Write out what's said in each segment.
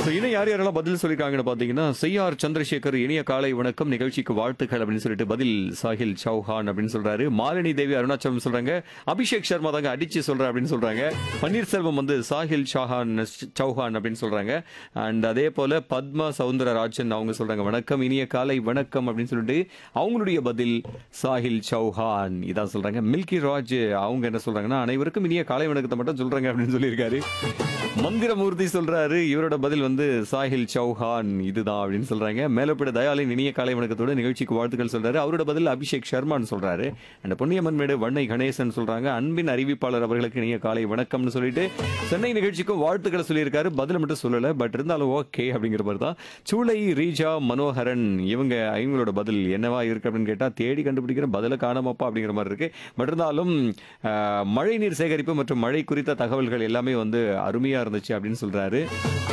so இன்னும் யார் யாரெல்லாம் பதில் சொல்லியிருக்காங்கன்னு பார்த்தீங்கன்னா செய்யார் சந்திரசேகர் இனிய காலை வணக்கம் நிகழ்ச்சிக்கு வாழ்த்துக்கள் அப்படின்னு சொல்லிட்டு பதில் சாஹில் சௌஹான் அப்படின்னு சொல்றாரு மாலினி தேவி அருணாச்சலம் சொல்றாங்க அபிஷேக் சர்மா தாங்க அடிச்சு சொல்றேன் அப்படின்னு சொல்றாங்க பன்னீர்செல்வம் வந்து சாஹில் ஷாஹான் சௌஹான் அப்படின்னு சொல்றாங்க அண்ட் அதே போல பத்மா சவுந்தரராஜன் அவங்க சொல்றாங்க வணக்கம் இனிய காலை வணக்கம் அப்படின்னு சொல்லிட்டு அவங்களுடைய பதில் சாஹில் சௌஹான் இதான் சொல்றாங்க மில்கி ராஜ் அவங்க என்ன சொல்றாங்கன்னா அனைவருக்கும் இனிய காலை வணக்கத்தை மட்டும் சொல்றாங்க அப்படின்னு சொல்லியிருக்காரு மந்திரமூர்த்தி சொல்றாரு இவரோட பதில் வந்து சாஹில் சௌஹான் இதுதான் அப்படின்னு சொல்றாங்க மேலப்பட தயாலின் இனிய காலை வணக்கத்தோட நிகழ்ச்சிக்கு வாழ்த்துக்கள் சொல்றாரு அவரோட பதில் அபிஷேக் சர்மான்னு சொல்றாரு அந்த பொன்னியம்மன் மேடு வண்ணை கணேசன் சொல்றாங்க அன்பின் அறிவிப்பாளர் அவர்களுக்கு இனிய காலை வணக்கம்னு சொல்லிட்டு சென்னை நிகழ்ச்சிக்கும் வாழ்த்துக்களை சொல்லியிருக்காரு பதில் மட்டும் சொல்லல பட் இருந்தாலும் ஓகே அப்படிங்கிற மாதிரி தான் சூளை ரீஜா மனோகரன் இவங்க இவங்களோட பதில் என்னவா இருக்கு அப்படின்னு கேட்டா தேடி கண்டுபிடிக்கிற பதில காணாமப்பா அப்படிங்கிற மாதிரி இருக்கு பட் இருந்தாலும் ஆஹ், மழை நீர் சேகரிப்பு மற்றும் மழை குறித்த தகவல்கள் எல்லாமே வந்து அருமையா இருந்துச்சு அப்படின்னு சொல்றாரு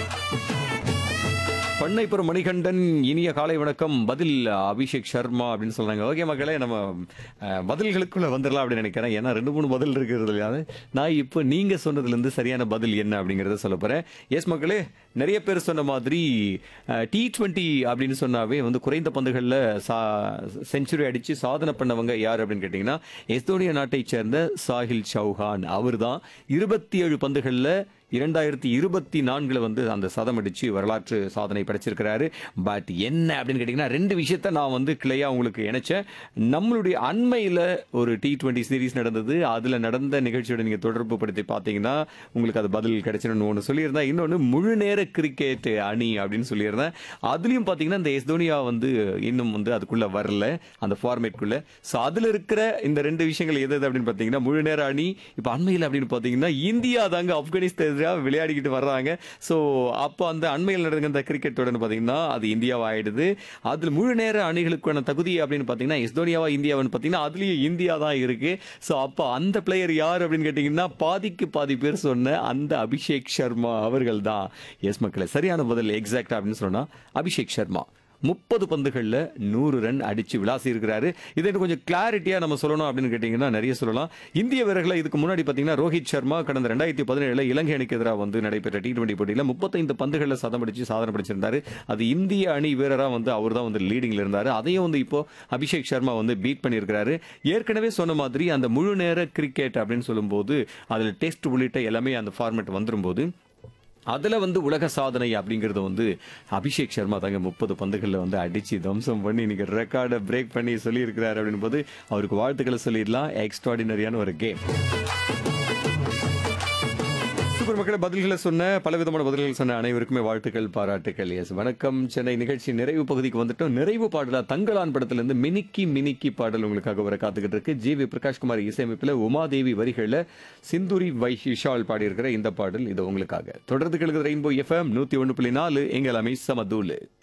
பண்ணைப்புறம் மணிகண்டன் இனிய காலை வணக்கம் பதில் அபிஷேக் சர்மா அப்படின்னு சொல்றாங்க ஓகே மக்களே நம்ம அஹ், பதில்களுக்குள்ள வந்துடலாம் அப்படின்னு நினைக்கிறேன் ஏன்னா ரெண்டு மூணு பதில் இருக்கிறது இல்லையா நான் இப்போ நீங்க சொன்னதுல இருந்து சரியான பதில் என்ன அப்படிங்கறத சொல்ல போறேன் எஸ் மக்களே நிறைய பேர் சொன்ன மாதிரி டி டுவெண்ட்டி அப்படின்னு சொன்னாவே வந்து குறைந்த பந்துகளில் செஞ்சுரி அடிச்சு சாதனை பண்ணவங்க யார் அப்படின்னு கேட்டிங்கன்னா எஸ்தோனியா நாட்டைச் சேர்ந்த சாஹில் சௌஹான் அவர் தான் இருபத்தி ஏழு பந்துகளில் இரண்டாயிரத்தி இருபத்தி நான்குல வந்து அந்த சதம் அடிச்சு வரலாற்று சாதனை படைச்சிருக்கிறாரு பட் என்ன அப்படின்னு கேட்டிங்கன்னா ரெண்டு விஷயத்த நான் வந்து கிளையா உங்களுக்கு இணைச்சேன் நம்மளுடைய அண்மையில் ஒரு டி டுவெண்ட்டி சீரிஸ் நடந்தது அதில் நடந்த நிகழ்ச்சியோட நீங்கள் தொடர்பு படுத்தி பார்த்தீங்கன்னா உங்களுக்கு அது பதில் கிடைச்சிடணும் ஒன்று சொல்லியிருந்தேன் இன்னொன்று முழு நேர கிரிக்கெட் அணி அப்படின்னு சொல்லியிருந்தேன் அதுலேயும் பார்த்தீங்கன்னா இந்த எஸ் தோனியா வந்து இன்னும் வந்து அதுக்குள்ளே வரல அந்த ஃபார்மேட்குள்ளே ஸோ அதில் இருக்கிற இந்த ரெண்டு விஷயங்கள் எது எது அப்படின்னு பார்த்தீங்கன்னா முழு நேர அணி இப்போ அண்மையில் அப்படின்னு பார்த்தீங்கன்னா இந்தியா தாங்க ஆப்கானிஸ்தான் எதிராக விளையாடிக்கிட்டு வர்றாங்க ஸோ அப்போ அந்த அண்மையில் நடந்த இந்த கிரிக்கெட் தொடர்னு பார்த்தீங்கன்னா அது இந்தியாவா ஆயிடுது அதில் முழு நேர அணிகளுக்கான தகுதி அப்படின்னு பார்த்தீங்கன்னா எஸ் தோனியாவா இந்தியாவான்னு பார்த்தீங்கன்னா அதுலேயும் இந்தியா தான் இருக்கு ஸோ அப்போ அந்த பிளேயர் யார் அப்படின்னு கேட்டிங்கன்னா பாதிக்கு பாதி பேர் சொன்ன அந்த அபிஷேக் சர்மா அவர்கள் தான் எஸ் மக்களே சரியான பதில் எக்ஸாக்ட் அப்படின்னு சொன்னா அபிஷேக் சர்மா முப்பது பந்துகளில் நூறு ரன் அடிச்சு விளாசி இருக்கிறாரு இதை இன்னும் கொஞ்சம் கிளாரிட்டியாக நம்ம சொல்லணும் அப்படின்னு கேட்டிங்கன்னா நிறைய சொல்லலாம் இந்திய வீரர்களை இதுக்கு முன்னாடி பார்த்தீங்கன்னா ரோஹித் சர்மா கடந்த ரெண்டாயிரத்தி பதினேழுல இலங்கை அணிக்கு எதிராக வந்து நடைபெற்ற டி டுவெண்டி போட்டியில் முப்பத்தைந்து பந்துகளில் சதம் அடிச்சு சாதனை படிச்சிருந்தாரு அது இந்திய அணி வீரராக வந்து அவர் தான் வந்து லீடிங்ல இருந்தார் அதையும் வந்து இப்போ அபிஷேக் சர்மா வந்து பீட் பண்ணியிருக்கிறாரு ஏற்கனவே சொன்ன மாதிரி அந்த முழு நேர கிரிக்கெட் அப்படின்னு சொல்லும்போது அதில் டெஸ்ட் உள்ளிட்ட எல்லாமே அந்த ஃபார்மேட் வந்துரும்போது அதுல வந்து உலக சாதனை அப்படிங்கறது வந்து அபிஷேக் சர்மா தாங்க முப்பது பந்துகளில் வந்து அடிச்சு தம்சம் பண்ணி இன்னைக்கு ரெக்கார்டை பிரேக் பண்ணி சொல்லியிருக்கிறாரு அப்படின் போது அவருக்கு வாழ்த்துக்களை சொல்லிடலாம் எக்ஸ்ட்ராடினரியான ஒரு கேம் சூப்பர் மக்களை பதில்களை சொன்ன பலவிதமான பதில்கள் சொன்ன அனைவருக்குமே வாழ்த்துக்கள் பாராட்டுகள் எஸ் வணக்கம் சென்னை நிகழ்ச்சி நிறைவு பகுதிக்கு வந்துட்டோம் நிறைவு பாடலா தங்களான் படத்துல இருந்து மினிக்கி மினிக்கி பாடல் உங்களுக்காக வர காத்துக்கிட்டு இருக்கு ஜி வி பிரகாஷ்குமார் இசையமைப்பில் உமாதேவி வரிகளில் சிந்துரி வை விஷால் பாடியிருக்கிற இந்த பாடல் இது உங்களுக்காக தொடர்ந்து கேளுங்க ரெயின்போ எஃப்எம் நூத்தி ஒன்று புள்ளி நாலு எங்கள் அமை சமதூலு